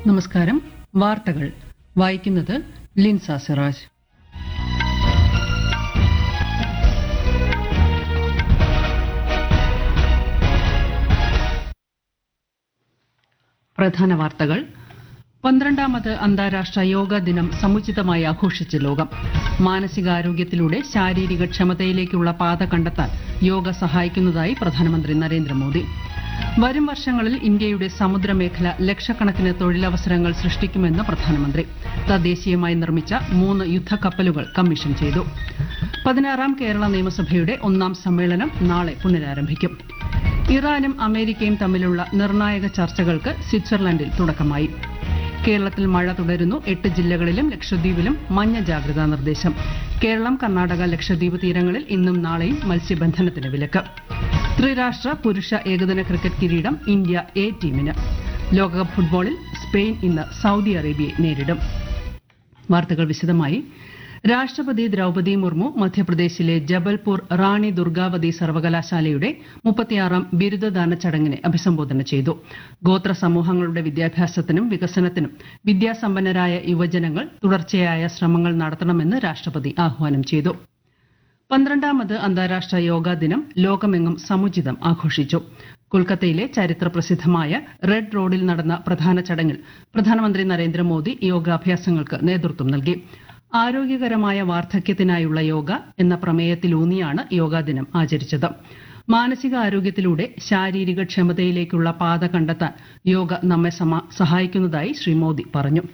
നമസ്കാരം വാർത്തകൾ വായിക്കുന്നത് ലിൻസ സിറാജ് പ്രധാന വാർത്തകൾ പന്ത്രണ്ടാമത് അന്താരാഷ്ട്ര യോഗ ദിനം സമുചിതമായി ആഘോഷിച്ച് ലോകം മാനസികാരോഗ്യത്തിലൂടെ ശാരീരിക ക്ഷമതയിലേക്കുള്ള പാത കണ്ടെത്താൻ യോഗ സഹായിക്കുന്നതായി പ്രധാനമന്ത്രി നരേന്ദ്രമോദി വരും വർഷങ്ങളിൽ ഇന്ത്യയുടെ സമുദ്രമേഖല ലക്ഷക്കണക്കിന് തൊഴിലവസരങ്ങൾ സൃഷ്ടിക്കുമെന്ന് പ്രധാനമന്ത്രി തദ്ദേശീയമായി നിർമ്മിച്ച മൂന്ന് യുദ്ധക്കപ്പലുകൾ കമ്മീഷൻ ചെയ്തു പതിനാറാം കേരള നിയമസഭയുടെ ഒന്നാം സമ്മേളനം നാളെ പുനരാരംഭിക്കും ഇറാനും അമേരിക്കയും തമ്മിലുള്ള നിർണായക ചർച്ചകൾക്ക് സ്വിറ്റ്സർലൻഡിൽ തുടക്കമായി കേരളത്തിൽ മഴ തുടരുന്നു എട്ട് ജില്ലകളിലും ലക്ഷദ്വീപിലും മഞ്ഞ ജാഗ്രതാ നിർദ്ദേശം കേരളം കർണാടക ലക്ഷദ്വീപ് തീരങ്ങളിൽ ഇന്നും നാളെയും മത്സ്യബന്ധനത്തിന് വിലക്ക് ത്രിരാഷ്ട്ര പുരുഷ ഏകദിന ക്രിക്കറ്റ് കിരീടം ഇന്ത്യ എ ടീമിന് ലോകകപ്പ് ഫുട്ബോളിൽ സ്പെയിൻ ഇന്ന് സൗദി അറേബ്യയെ നേരിടും വാർത്തകൾ വിശദമായി രാഷ്ട്രപതി ദ്രൌപദി മുർമു മധ്യപ്രദേശിലെ ജബൽപൂർ റാണി ദുർഗാവതി സർവകലാശാലയുടെ മുപ്പത്തിയാറാം ബിരുദദാന ചടങ്ങിനെ അഭിസംബോധന ചെയ്തു ഗോത്ര സമൂഹങ്ങളുടെ വിദ്യാഭ്യാസത്തിനും വികസനത്തിനും വിദ്യാസമ്പന്നരായ യുവജനങ്ങൾ തുടർച്ചയായ ശ്രമങ്ങൾ നടത്തണമെന്ന് രാഷ്ട്രപതി ആഹ്വാനം ചെയ്തു പന്ത്രണ്ടാമത് അന്താരാഷ്ട്ര യോഗാ ദിനം ലോകമെങ്ങും സമുചിതം ആഘോഷിച്ചു കൊൽക്കത്തയിലെ ചരിത്ര പ്രസിദ്ധമായ റെഡ് റോഡിൽ നടന്ന പ്രധാന ചടങ്ങിൽ പ്രധാനമന്ത്രി നരേന്ദ്രമോദി യോഗാഭ്യാസങ്ങൾക്ക് നേതൃത്വം നൽകി ആരോഗ്യകരമായ വാർദ്ധക്യത്തിനായുള്ള യോഗ എന്ന പ്രമേയത്തിലൂന്നിയാണ് യോഗാ ദിനം ആചരിച്ചത് മാനസിക ആരോഗ്യത്തിലൂടെ ശാരീരിക ക്ഷമതയിലേക്കുള്ള പാത കണ്ടെത്താൻ യോഗ നമ്മെ സമ- സഹായിക്കുന്നതായി ശ്രീ മോദി പറഞ്ഞു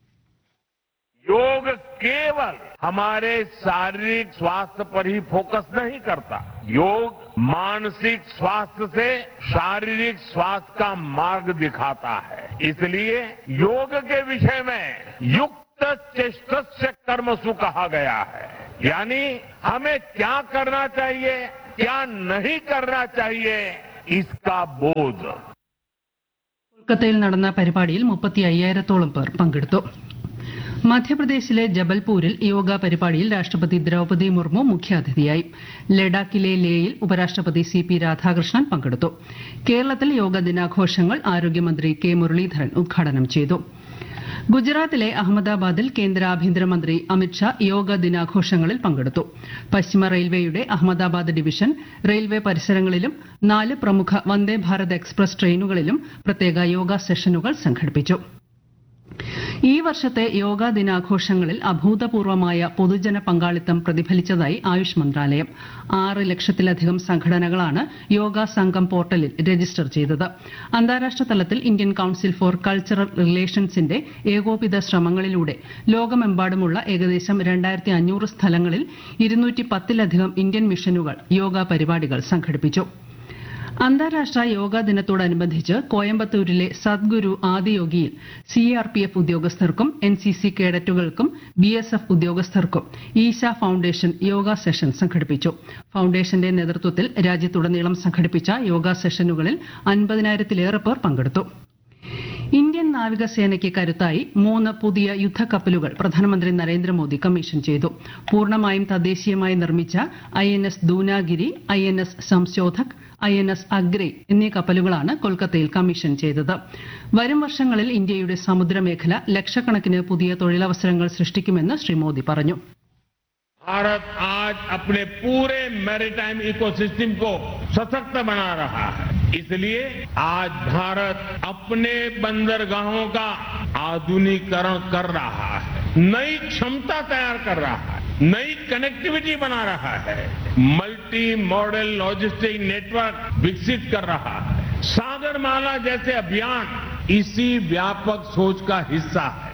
योग केवल हमारे शारीरिक स्वास्थ्य पर ही फोकस नहीं करता योग मानसिक स्वास्थ्य से शारीरिक स्वास्थ्य का मार्ग दिखाता है इसलिए योग के विषय में युक्त चेष्टस्य कर्मसु कहा गया है यानी हमें क्या करना चाहिए क्या नहीं करना चाहिए इसका बोध കൊൽക്കത്തയിൽ നടന്ന പരിപാടിയിൽ മുപ്പത്തി അയ്യായിരത്തോളം പേർ പങ്കെടുത്തു മധ്യപ്രദേശിലെ ജബൽപൂരിൽ യോഗ പരിപാടിയിൽ രാഷ്ട്രപതി ദ്രൌപദി മുർമു മുഖ്യാതിഥിയായി ലഡാക്കിലെ ലേയിൽ ഉപരാഷ്ട്രപതി സി പി രാധാകൃഷ്ണൻ പങ്കെടുത്തു കേരളത്തിൽ യോഗ ദിനാഘോഷങ്ങൾ ആരോഗ്യമന്ത്രി കെ മുരളീധരൻ ഉദ്ഘാടനം ചെയ്തു ഗുജറാത്തിലെ അഹമ്മദാബാദിൽ കേന്ദ്ര ആഭ്യന്തരമന്ത്രി അമിത്ഷാ യോഗ ദിനാഘോഷങ്ങളിൽ പങ്കെടുത്തു പശ്ചിമ റെയിൽവേയുടെ അഹമ്മദാബാദ് ഡിവിഷൻ റെയിൽവേ പരിസരങ്ങളിലും നാല് പ്രമുഖ വന്ദേ ഭാരത് എക്സ്പ്രസ് ട്രെയിനുകളിലും പ്രത്യേക യോഗ സെഷനുകൾ സംഘടിപ്പിച്ചു ഈ വർഷത്തെ യോഗാ ദിനാഘോഷങ്ങളിൽ അഭൂതപൂർവമായ പൊതുജന പങ്കാളിത്തം പ്രതിഫലിച്ചതായി ആയുഷ് മന്ത്രാലയം ആറ് ലക്ഷത്തിലധികം സംഘടനകളാണ് യോഗ സംഘം പോർട്ടലിൽ രജിസ്റ്റർ ചെയ്തത് അന്താരാഷ്ട്ര തലത്തിൽ ഇന്ത്യൻ കൌൺസിൽ ഫോർ കൾച്ചറൽ റിലേഷൻസിന്റെ ഏകോപിത ശ്രമങ്ങളിലൂടെ ലോകമെമ്പാടുമുള്ള ഏകദേശം രണ്ടായിരത്തി അഞ്ഞൂറ് സ്ഥലങ്ങളിൽ ഇരുന്നൂറ്റി പത്തിലധികം ഇന്ത്യൻ മിഷനുകൾ യോഗ പരിപാടികൾ സംഘടിപ്പിച്ചു അന്താരാഷ്ട്ര യോഗാ ദിനത്തോടനുബന്ധിച്ച് കോയമ്പത്തൂരിലെ സദ്ഗുരു ആദിയോഗിയിൽ സി ആർ പി എഫ് ഉദ്യോഗസ്ഥർക്കും എൻ സി സി കേഡറ്റുകൾക്കും ബി എസ് എഫ് ഉദ്യോഗസ്ഥർക്കും ഈശ ഫൌണ്ടേഷൻ യോഗ സെഷൻ സംഘടിപ്പിച്ചു ഫൌണ്ടേഷന്റെ നേതൃത്വത്തിൽ രാജ്യത്തുടനീളം സംഘടിപ്പിച്ച യോഗ സെഷനുകളിൽ അൻപതിനായിരത്തിലേറെ പേർ പങ്കെടുത്തു ഇന്ത്യൻ നാവികസേനയ്ക്ക് കരുത്തായി മൂന്ന് പുതിയ യുദ്ധക്കപ്പലുകൾ പ്രധാനമന്ത്രി നരേന്ദ്രമോദി കമ്മീഷൻ ചെയ്തു പൂർണ്ണമായും തദ്ദേശീയമായി നിർമ്മിച്ച I N S Dunagiri I N S Sanshodhak I N S Agray എന്നീ കപ്പലുകളാണ് കൊൽക്കത്തയിൽ കമ്മീഷൻ ചെയ്തത് വരും വർഷങ്ങളിൽ ഇന്ത്യയുടെ സമുദ്രമേഖല ലക്ഷക്കണക്കിന് പുതിയ തൊഴിലവസരങ്ങൾ സൃഷ്ടിക്കുമെന്ന് ശ്രീ മോദി പറഞ്ഞു भारत आज अपने पूरे मैरीटाइम इकोसिस्टम को सशक्त बना रहा है इसलिए आज भारत अपने बंदरगाहों का आधुनिकीकरण कर रहा है नई क्षमता तैयार कर रहा है नई कनेक्टिविटी बना रहा है मल्टी मॉडल लॉजिस्टिक नेटवर्क विकसित कर रहा है सागरमाला जैसे अभियान इसी व्यापक सोच का हिस्सा है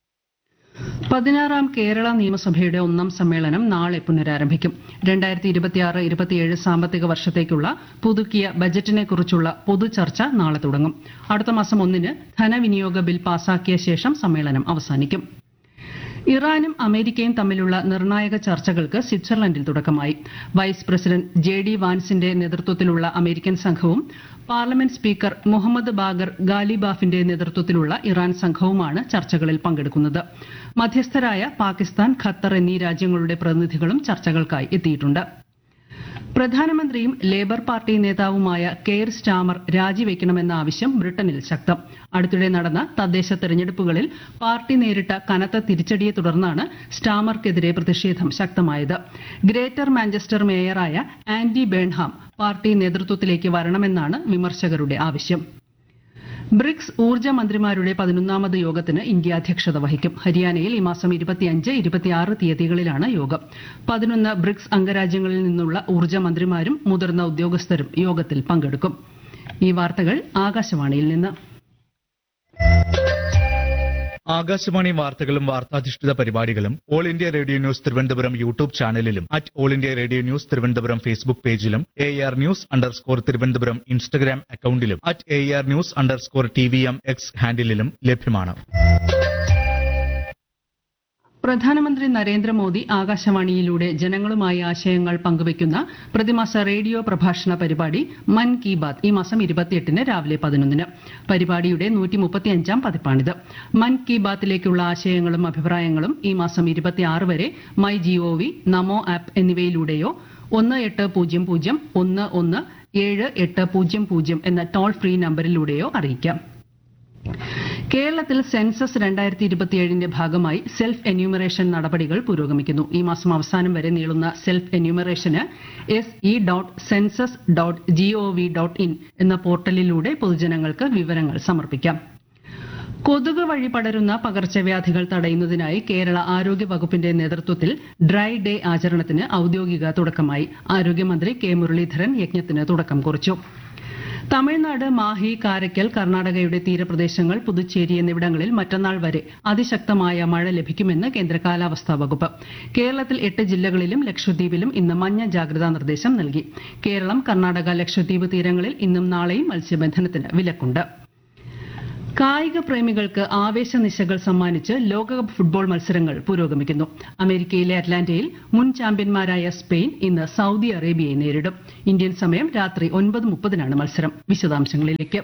പതിനാറാം കേരള നിയമസഭയുടെ ഒന്നാം സമ്മേളനം നാളെ പുനരാരംഭിക്കും രണ്ടായിരത്തി ഇരുപത്തിയാറ് ഇരുപത്തിയേഴ് സാമ്പത്തിക വർഷത്തേക്കുള്ള പുതുക്കിയ ബജറ്റിനെ കുറിച്ചുള്ള പൊതുചർച്ച നാളെ തുടങ്ങും അടുത്ത മാസം ഒന്നിന് ധനവിനിയോഗ ബിൽ പാസാക്കിയ ശേഷം സമ്മേളനം അവസാനിക്കും ഇറാനും അമേരിക്കയും തമ്മിലുള്ള നിർണായക ചർച്ചകൾക്ക് സ്വിറ്റ്സർലൻഡിൽ തുടക്കമായി വൈസ് പ്രസിഡന്റ് ജെ ഡി വാൻസിന്റെ നേതൃത്വത്തിലുള്ള അമേരിക്കൻ സംഘവും പാർലമെന്റ് സ്പീക്കർ മുഹമ്മദ് ബാഗർ ഗാലിബാഫിന്റെ നേതൃത്വത്തിലുള്ള ഇറാൻ സംഘവുമാണ് ചർച്ചകളിൽ പങ്കെടുക്കുന്നത് മധ്യസ്ഥരായ പാകിസ്ഥാൻ ഖത്തർ എന്നീ രാജ്യങ്ങളുടെ പ്രതിനിധികളും ചർച്ചകൾക്കായി എത്തിയിട്ടുണ്ട് പ്രധാനമന്ത്രിയും ലേബർ പാർട്ടി നേതാവുമായ കെയർ സ്റ്റാമർ രാജിവെക്കണമെന്ന ആവശ്യം ബ്രിട്ടനിൽ ശക്തം അടുത്തിടെ നടന്ന തദ്ദേശ തെരഞ്ഞെടുപ്പുകളിൽ പാർട്ടി നേരിട്ട കനത്ത തിരിച്ചടിയെ തുടർന്നാണ് സ്റ്റാമർക്കെതിരെ പ്രതിഷേധം ശക്തമായത് ഗ്രേറ്റർ മാഞ്ചസ്റ്റർ മേയറായ ആൻഡി ബേൺഹാം പാർട്ടി നേതൃത്വത്തിലേക്ക് വരണമെന്നാണ് വിമർശകരുടെ ആവശ്യം ബ്രിക്സ് ഊർജ്ജ മന്ത്രിമാരുടെ പതിനൊന്നാമത് യോഗത്തിന് ഇന്ത്യ അധ്യക്ഷത വഹിക്കും ഹരിയാനയിൽ ഈ മാസം ഇരുപത്തിയഞ്ച് ഇരുപത്തിയാറ് തീയതികളിലാണ് യോഗം പതിനൊന്ന് ബ്രിക്സ് അംഗരാജ്യങ്ങളിൽ നിന്നുള്ള ഊർജ്ജ മന്ത്രിമാരും മുതിർന്ന ഉദ്യോഗസ്ഥരും യോഗത്തിൽ പങ്കെടുക്കും ഈ വാർത്തകൾ ആകാശവാണിയിൽ നിന്ന് ആകാശവാണി വാർത്തകളും വാർത്താധിഷ്ഠിത പരിപാടികളും all India radio news Thiruvananthapuram YouTube ചാനലിലും at all India radio news Thiruvananthapuram Facebook പേജിലും A R news underscore Thiruvananthapuram Instagram അക്കൌണ്ടിലും at A R news underscore T V M X ഹാൻഡിലും ലഭ്യമാണ് പ്രധാനമന്ത്രി നരേന്ദ്രമോദി ആകാശവാണിയിലൂടെ ജനങ്ങളുമായി ആശയങ്ങൾ പങ്കുവയ്ക്കുന്ന പ്രതിമാസ റേഡിയോ പ്രഭാഷണ പരിപാടി മൻ കി ബാത് ഈ മാസം ഇരുപത്തിയെട്ടിന് രാവിലെ പതിനൊന്നിന് പരിപാടിയുടെ നൂറ്റി മുപ്പത്തിയഞ്ചാം പതിപ്പാണിത് മൻ കി ബാത്തിലേക്കുള്ള ആശയങ്ങളും അഭിപ്രായങ്ങളും ഈ മാസം ഇരുപത്തിയാറ് വരെ മൈ ജിഒവി നമോ ആപ്പ് എന്നിവയിലൂടെയോ ഒന്ന് എട്ട് പൂജ്യം പൂജ്യം ഒന്ന് ഒന്ന് ഏഴ് എട്ട് പൂജ്യം പൂജ്യം എന്ന ടോൾ ഫ്രീ നമ്പറിലൂടെയോ അറിയിക്കാം കേരളത്തിൽ സെൻസസ് രണ്ടായിരത്തി ഇരുപത്തിയേഴിന്റെ ഭാഗമായി സെൽഫ് എന്യൂമറേഷൻ നടപടികൾ പുരോഗമിക്കുന്നു ഈ മാസം അവസാനം വരെ നീളുന്ന സെൽഫ് എന്യൂമറേഷന് S E dot census dot G O V dot in എന്ന പോർട്ടലിലൂടെ പൊതുജനങ്ങൾക്ക് വിവരങ്ങൾ സമർപ്പിക്കാം കൊതുക് വഴി പടരുന്ന പകർച്ചവ്യാധികൾ തടയുന്നതിനായി കേരള ആരോഗ്യ വകുപ്പിന്റെ നേതൃത്വത്തിൽ ഡ്രൈ ഡേ ആചരണത്തിന് ഔദ്യോഗിക തുടക്കമായി ആരോഗ്യമന്ത്രി കെ മുരളീധരൻ യജ്ഞത്തിന് തുടക്കം കുറിച്ചു തമിഴ്നാട് മാഹി കാരയ്ക്കൽ കർണാടകയുടെ തീരപ്രദേശങ്ങൾ പുതുച്ചേരി എന്നിവിടങ്ങളിൽ മറ്റന്നാൾ വരെ അതിശക്തമായ മഴ ലഭിക്കുമെന്ന് കേന്ദ്ര കാലാവസ്ഥാ വകുപ്പ് കേരളത്തിൽ എട്ട് ജില്ലകളിലും ലക്ഷദ്വീപിലും ഇന്ന് മഞ്ഞ ജാഗ്രതാ നിർദ്ദേശം നൽകി കേരളം കർണാടക ലക്ഷദ്വീപ് തീരങ്ങളിൽ ഇന്നും നാളെയും മത്സ്യബന്ധനത്തിന് വിലക്കുണ്ട് കായിക പ്രേമികൾക്ക് ആവേശനിശകൾ സമ്മാനിച്ച് ലോകകപ്പ് ഫുട്ബോൾ മത്സരങ്ങൾ പുരോഗമിക്കുന്നു അമേരിക്കയിലെ അറ്റ്ലാന്റയിൽ മുൻ ചാമ്പ്യന്മാരായ സ്പെയിൻ ഇന്ന് സൌദി അറേബ്യയെ നേരിടും ഇന്ത്യൻ സമയം രാത്രി ഒൻപത് മുപ്പതിനാണ് മത്സരം വിശദാംശങ്ങളിലേക്ക്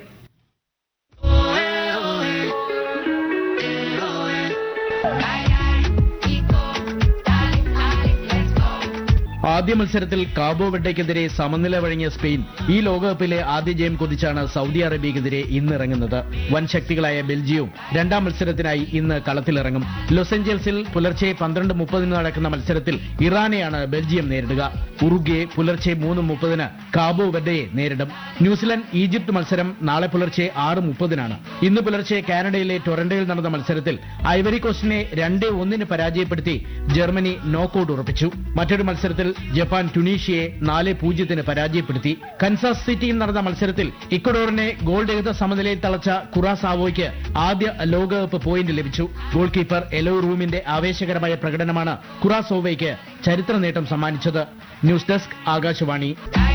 ആദ്യ മത്സരത്തിൽ കാബോ വെഡയ്ക്കെതിരെ സമനില വഴങ്ങിയ സ്പെയിൻ ഈ ലോകകപ്പിലെ ആദ്യ ജയം കൊതിച്ചാണ് സൗദി അറേബ്യക്കെതിരെ ഇന്നിറങ്ങുന്നത് വൻ ശക്തികളായ ബെൽജിയവും രണ്ടാം മത്സരത്തിനായി ഇന്ന് കളത്തിലിറങ്ങും ലോസ് ഏഞ്ചൽസിൽ പുലർച്ചെ പന്ത്രണ്ട് മുപ്പതിന് നടക്കുന്ന മത്സരത്തിൽ ഇറാനെയാണ് ബെൽജിയം നേരിടുക ഉറുഗ്വെ പുലർച്ചെ മൂന്ന് മുപ്പതിന് കാബോ വെഡയെ നേരിടും ന്യൂസിലൻഡ് ഈജിപ്ത് മത്സരം നാളെ പുലർച്ചെ ആറ് മുപ്പതിനാണ് ഇന്ന് പുലർച്ചെ കാനഡയിലെ ടൊറന്റോയിൽ നടന്ന മത്സരത്തിൽ ഐവറി കോസ്റ്റിനെ രണ്ടേ ഒന്നിന് പരാജയപ്പെടുത്തി ജർമ്മനി നോക്കൌട്ട് ഉറപ്പിച്ചു മറ്റൊരു മത്സരത്തിൽ ജപ്പാൻ ടുണീഷ്യയെ നാല് പൂജ്യത്തിന് പരാജയപ്പെടുത്തി കൻസാസ് സിറ്റിയിൽ നടന്ന മത്സരത്തിൽ ഇക്വഡോറിനെ ഗോൾ രഹിത സമനിലയിൽ തളച്ച കുറാസാവോയ്ക്ക് ആദ്യ ലോകകപ്പ് പോയിന്റ് ലഭിച്ചു ഗോൾ കീപ്പർ എലോ റൂമിന്റെ ആവേശകരമായ പ്രകടനമാണ് കുറാസോവയ്ക്ക് ചരിത്ര നേട്ടം സമ്മാനിച്ചത് ന്യൂസ് ഡെസ്ക് ആകാശവാണി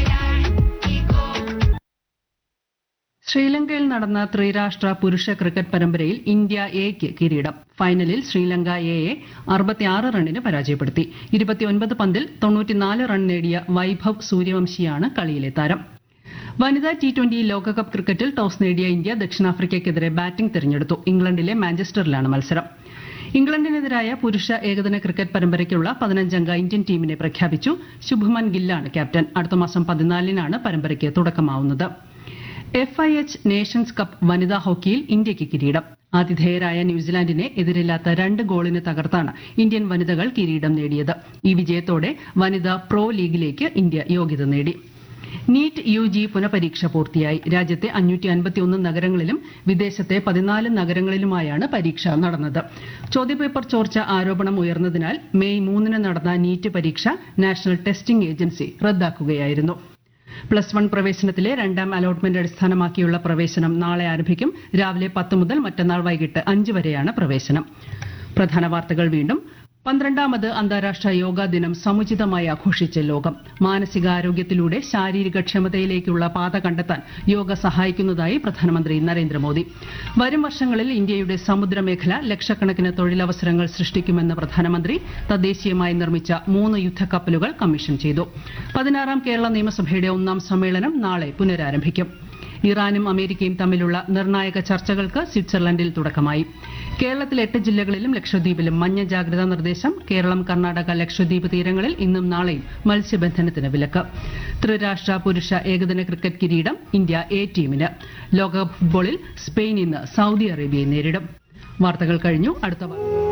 ശ്രീലങ്കയിൽ നടന്ന ത്രിരാഷ്ട്ര പുരുഷ ക്രിക്കറ്റ് പരമ്പരയിൽ ഇന്ത്യ എക്ക് കിരീടം ഫൈനലിൽ ശ്രീലങ്ക എയെ അറുപത്തിയാറ് റണ്ണിന് പരാജയപ്പെടുത്തി ഇരുപത്തിയൊൻപത് പന്തിൽ തൊണ്ണൂറ്റിനാല് റൺ നേടിയ വൈഭവ് സൂര്യവംശിയാണ് കളിയിലെ താരം വനിതാ ടി ട്വന്റി ലോകകപ്പ് ക്രിക്കറ്റിൽ ടോസ് നേടിയ ഇന്ത്യ ദക്ഷിണാഫ്രിക്കയ്ക്കെതിരെ ബാറ്റിംഗ് തിരഞ്ഞെടുത്തു ഇംഗ്ലണ്ടിലെ മാഞ്ചസ്റ്ററിലാണ് മത്സരം ഇംഗ്ലണ്ടിനെതിരായ പുരുഷ ഏകദിന ക്രിക്കറ്റ് പരമ്പരയ്ക്കുള്ള പതിനഞ്ചംഗ ഇന്ത്യൻ ടീമിനെ പ്രഖ്യാപിച്ചു ശുഭ്മൻ ഗില്ലാണ് ക്യാപ്റ്റൻ അടുത്ത മാസം പതിനാലിനാണ് പരമ്പരയ്ക്ക് തുടക്കമാവുന്നത് F I H nations cup വനിതാ ഹോക്കിയിൽ ഇന്ത്യയ്ക്ക് കിരീടം ആതിഥേയരായ ന്യൂസിലാൻഡിനെ എതിരില്ലാത്ത രണ്ട് ഗോളിന് തകർത്താണ് ഇന്ത്യൻ വനിതകൾ കിരീടം നേടിയത് ഈ വിജയത്തോടെ വനിതാ പ്രോ ലീഗിലേക്ക് ഇന്ത്യ യോഗ്യത നേടി നീറ്റ് യു ജി പുനഃപരീക്ഷ പൂർത്തിയായി രാജ്യത്തെ അഞ്ഞൂറ്റി അൻപത്തിയൊന്ന് നഗരങ്ങളിലും വിദേശത്തെ പതിനാല് നഗരങ്ങളിലുമായാണ് പരീക്ഷ നടന്നത് ചോദ്യപേപ്പർ ചോർച്ച ആരോപണം ഉയർന്നതിനാൽ മെയ് മൂന്നിന് നടന്ന നീറ്റ് പരീക്ഷ നാഷണൽ ടെസ്റ്റിംഗ് ഏജൻസി റദ്ദാക്കുകയായിരുന്നു പ്ലസ് വൺ പ്രവേശനത്തിലെ രണ്ടാം അലോട്ട്മെന്റ് അടിസ്ഥാനമാക്കിയുള്ള പ്രവേശനം നാളെ ആരംഭിക്കും രാവിലെ പത്ത് മുതൽ മറ്റന്നാൾ വൈകിട്ട് അഞ്ച് വരെയാണ് പ്രവേശനം പ്രധാന വാർത്തകൾ വീണ്ടും പന്ത്രണ്ടാമത് അന്താരാഷ്ട്ര യോഗാ ദിനം സമുചിതമായി ആഘോഷിച്ച് ലോകം മാനസികാരോഗ്യത്തിലൂടെ ശാരീരിക ക്ഷമതയിലേക്കുള്ള പാത കണ്ടെത്താൻ യോഗ സഹായിക്കുന്നതായി പ്രധാനമന്ത്രി നരേന്ദ്രമോദി വരും വർഷങ്ങളിൽ ഇന്ത്യയുടെ സമുദ്രമേഖല ലക്ഷക്കണക്കിന് തൊഴിലവസരങ്ങൾ സൃഷ്ടിക്കുമെന്ന് പ്രധാനമന്ത്രി തദ്ദേശീയമായി നിർമ്മിച്ച മൂന്ന് യുദ്ധക്കപ്പലുകൾ കമ്മീഷൻ ചെയ്തു പതിനാറാം കേരള നിയമസഭയുടെ ഒന്നാം സമ്മേളനം നാളെ പുനരാരംഭിക്കും ഇറാനും അമേരിക്കയും തമ്മിലുള്ള നിർണായക ചർച്ചകൾക്ക് സ്വിറ്റ്സർലൻഡിൽ തുടക്കമായി കേരളത്തിൽ എട്ട് ജില്ലകളിലും ലക്ഷദ്വീപിലും മഞ്ഞ ജാഗ്രതാ നിർദ്ദേശം കേരളം കർണാടക ലക്ഷദ്വീപ് തീരങ്ങളിൽ ഇന്നും നാളെയും മത്സ്യബന്ധനത്തിന് വിലക്ക് ത്രിരാഷ്ട്ര പുരുഷ ഏകദിന ക്രിക്കറ്റ് കിരീടം ഇന്ത്യ എ ടീമിന് ലോകകപ്പ് ഫുട്ബോളിൽ സ്പെയിൻ ഇന്ന് സൌദി അറേബ്യയെ നേരിടും വാർത്തകൾ കഴിഞ്ഞു അടുത്ത വാർത്ത